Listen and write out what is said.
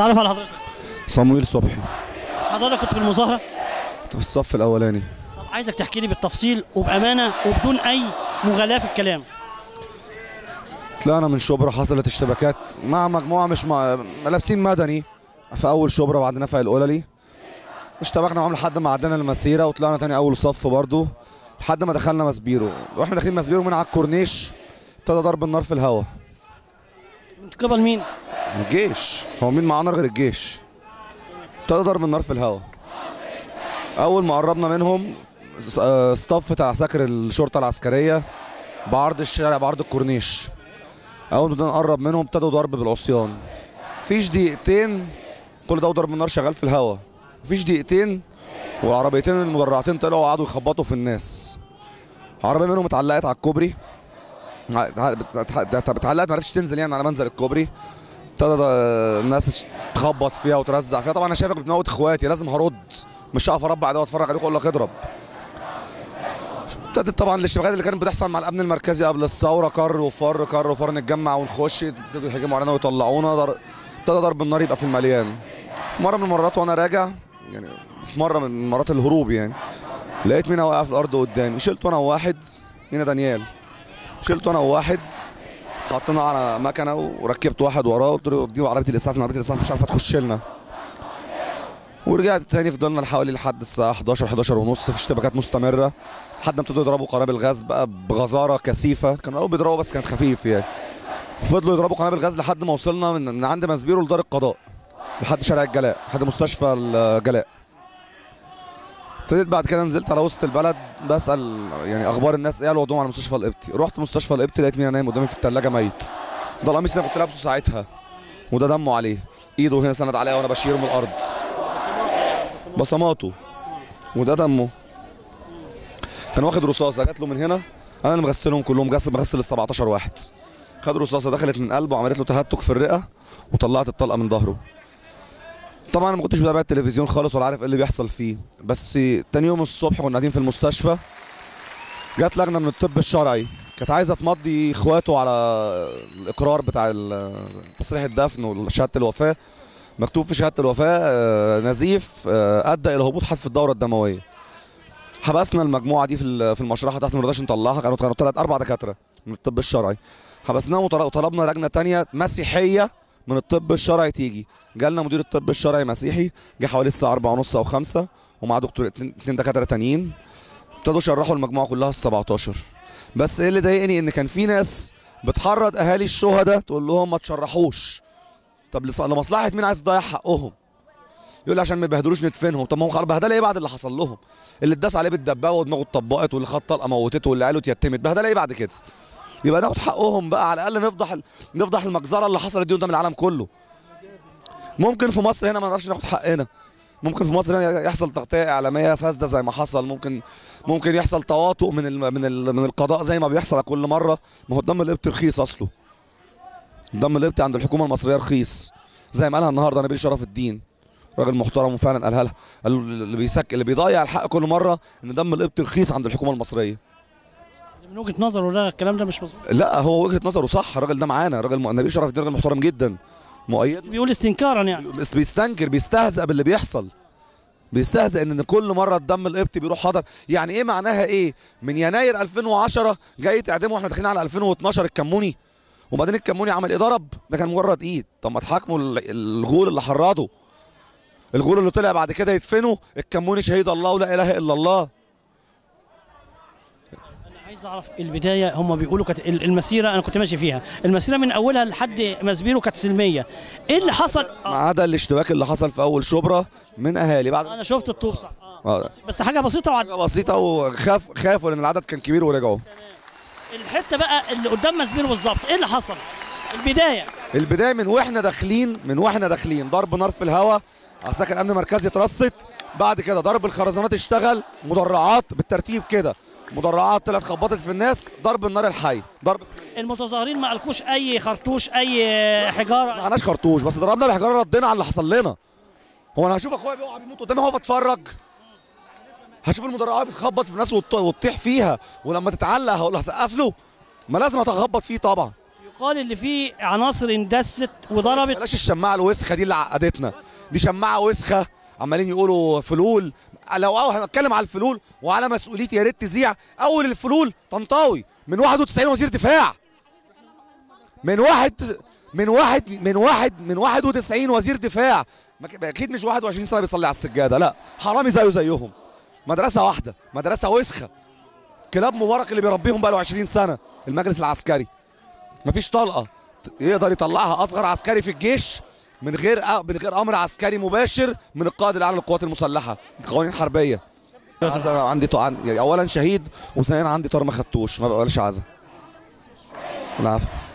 تعرف على حضرتك صمويل صبحي حضرتك كنت في المظاهره كنت في الصف الاولاني طب عايزك تحكي لي بالتفصيل وبامانه وبدون اي مغالاه في الكلام طلعنا من شبرا حصلت اشتباكات مع مجموعه مش مع لابسين مدني في اول شبرا بعد نفق القللي اشتبكنا معاهم لحد ما عدينا المسيره وطلعنا تاني اول صف برضو لحد ما دخلنا مسبيرو واحنا داخلين مسبيرو من على الكورنيش ابتدى ضرب النار في الهواء من قبل مين الجيش هو مين معانا غير الجيش ابتدى ضرب النار في الهواء اول ما قربنا منهم س- آه، ستاف بتاع عساكر الشرطه العسكريه بعرض الشارع بعرض الكورنيش اول ما بدنا نقرب منهم ابتدوا ضرب بالعصيان فيش دقيقتين كل ده ضرب النار شغال في الهواء مفيش دقيقتين والعربيتين المدرعتين طلعوا وقعدوا يخبطوا في الناس عربيه منهم اتعلقت على الكوبري ع- بت- بت- اتعلقت ما عرفتش تنزل يعني على منزل الكوبري ابتدى ده- الناس تخبط فيها وترزع فيها طبعا انا شايفك بتموت اخواتي لازم هرد مش هقف اربع ده واتفرج عليك واقول لك اضرب ابتدت طبعا الاشتباكات اللي كانت بتحصل مع الامن المركزي قبل الثوره كر وفر كر وفر نتجمع ونخش ابتدوا يهاجموا علينا ويطلعونا ضر- ابتدى ضرب النار يبقى في المليان في مره من المرات وانا راجع يعني في مره من مرات الهروب يعني لقيت مينا واقع في الارض قدامي شلته انا وواحد مينا دانيال شلته انا وواحد حطينا على مكنه وركبت واحد وراه قلت له اديله عربيه الاسعاف عربيه الاسعاف مش عارفه تخش لنا ورجعت تاني فضلنا حوالي لحد الساعه 11 11 ونص في اشتباكات مستمره لحد ما ابتدوا يضربوا قنابل غاز بقى بغزاره كثيفه كانوا الاول بيضربوا بس كان خفيف يعني فضلوا يضربوا قنابل غاز لحد ما وصلنا من, من عند مسبيرو لدار القضاء لحد شارع الجلاء لحد مستشفى الجلاء ابتديت بعد كده نزلت على وسط البلد بسال يعني اخبار الناس ايه قالوا ودوهم على مستشفى القبطي رحت مستشفى القبطي لقيت مين نايم قدامي في الثلاجه ميت ده القميص اللي أنا كنت لابسه ساعتها وده دمه عليه ايده هنا سند عليا وانا بشيله من الارض بصماته وده دمه كان واخد رصاصه جات له من هنا انا اللي مغسلهم كلهم مغسل مغسل ال 17 واحد خد رصاصه دخلت من قلبه وعملت له تهتك في الرئه وطلعت الطلقه من ظهره طبعا انا ما كنتش بتابع التلفزيون خالص ولا عارف ايه اللي بيحصل فيه بس تاني يوم الصبح كنا قاعدين في المستشفى جت لجنه من الطب الشرعي كانت عايزه تمضي اخواته على الاقرار بتاع ال- تصريح الدفن وشهاده الوفاه مكتوب في شهاده الوفاه آه، نزيف آه، ادى الى هبوط حذف الدوره الدمويه حبسنا المجموعه دي في ال- في المشرحه تحت ما رضاش نطلعها كانوا كانوا ثلاث اربع دكاتره من الطب الشرعي حبسناهم وطل- وطلبنا لجنه تانية مسيحيه من الطب الشرعي تيجي جالنا مدير الطب الشرعي مسيحي جه حوالي الساعه 4 ونص او 5 ومعاه دكتور اتنين اتنين دكاتره تانيين ابتدوا يشرحوا المجموعه كلها ال 17 بس ايه اللي ضايقني ان كان في ناس بتحرض اهالي الشهداء تقول لهم ما تشرحوش طب لص- لمصلحه مين عايز تضيع حقهم يقول لي عشان ما يبهدلوش ندفنهم طب ما هو خلاص بهدله ايه بعد اللي حصل لهم اللي اتداس عليه بالدبابه ودماغه اتطبقت واللي خد طلقه موتته واللي عيله اتيتمت بهدله ايه بعد كده يبقى ناخد حقهم بقى على الاقل نفضح ال- نفضح المجزره اللي حصلت دي قدام العالم كله ممكن في مصر هنا ما نعرفش ناخد حقنا ممكن في مصر هنا يحصل تغطيه اعلاميه فاسده زي ما حصل ممكن ممكن يحصل تواطؤ من ال من ال من القضاء زي ما بيحصل كل مره ما هو الدم القبطي رخيص اصله الدم القبطي عند الحكومه المصريه رخيص زي ما قالها النهارده نبيل شرف الدين راجل محترم وفعلا قالها لها قال اللي بيسك اللي بيضيع الحق كل مره ان دم القبطي رخيص عند الحكومه المصريه من وجهه نظره ده الكلام ده مش مظبوط لا هو وجهه نظره صح الراجل ده معانا راجل م... نبيل شرف الدين راجل محترم جدا مؤيد بيقول استنكارا يعني بس بيستنكر بيستهزأ باللي بيحصل بيستهزأ ان كل مره الدم القبطي بيروح حضر يعني ايه معناها ايه من يناير 2010 جاي تعدمه واحنا داخلين على 2012 الكموني وبعدين الكموني عمل ايه ضرب ده كان مجرد ايد طب ما تحاكموا ال- الغول اللي حرضه الغول اللي طلع بعد كده يدفنوا الكموني شهيد الله ولا اله الا الله عايز اعرف البدايه هم بيقولوا كانت ال- المسيره انا كنت ماشي فيها المسيره من اولها لحد مسبيرو كانت سلميه ايه اللي حصل ما آه. عدا الاشتباك اللي حصل في اول شبرا من اهالي بعد انا شفت الطوب صح آه. آه. بس حاجه بسيطه وعد حاجه بسيطه وخاف خافوا لان العدد كان كبير ورجعوا الحته بقى اللي قدام مسبيرو بالظبط ايه اللي حصل البدايه البدايه من واحنا داخلين من واحنا داخلين ضرب نار في الهواء عساكر امن مركزي اترصت بعد كده ضرب الخرزانات اشتغل مدرعات بالترتيب كده مدرعات طلعت خبطت في الناس ضرب النار الحي ضرب في المتظاهرين ما القوش اي خرطوش اي ما حجاره معناش خرطوش بس ضربنا بحجاره ردينا على اللي حصل لنا هو انا هشوف اخويا بيقع بيموت قدامي هو بتفرج هشوف المدرعات بتخبط في الناس وت- وتطيح فيها ولما تتعلق هقول له هسقف له ما لازم اتخبط فيه طبعا يقال اللي فيه عناصر اندست وضربت بلاش الشماعه الوسخه دي اللي عقدتنا دي شماعه وسخه عمالين يقولوا فلول لو أو هنتكلم على الفلول وعلى مسؤوليتي يا ريت تذيع اول الفلول طنطاوي من 91 وزير دفاع من واحد من واحد من واحد من 91 وزير دفاع ما ك- اكيد مش 21 سنه بيصلي على السجاده لا حرامي زيه زيهم مدرسه واحده مدرسه وسخه كلاب مبارك اللي بيربيهم بقى له 20 سنه المجلس العسكري مفيش طلقه يقدر يطلعها اصغر عسكري في الجيش من غير من غير امر عسكري مباشر من القائد الاعلى للقوات المسلحه قوانين حربيه عزا عندي طو... عن- يعني اولا شهيد وثانيا عندي طار ما خدتوش ما بقبلش عزا العفو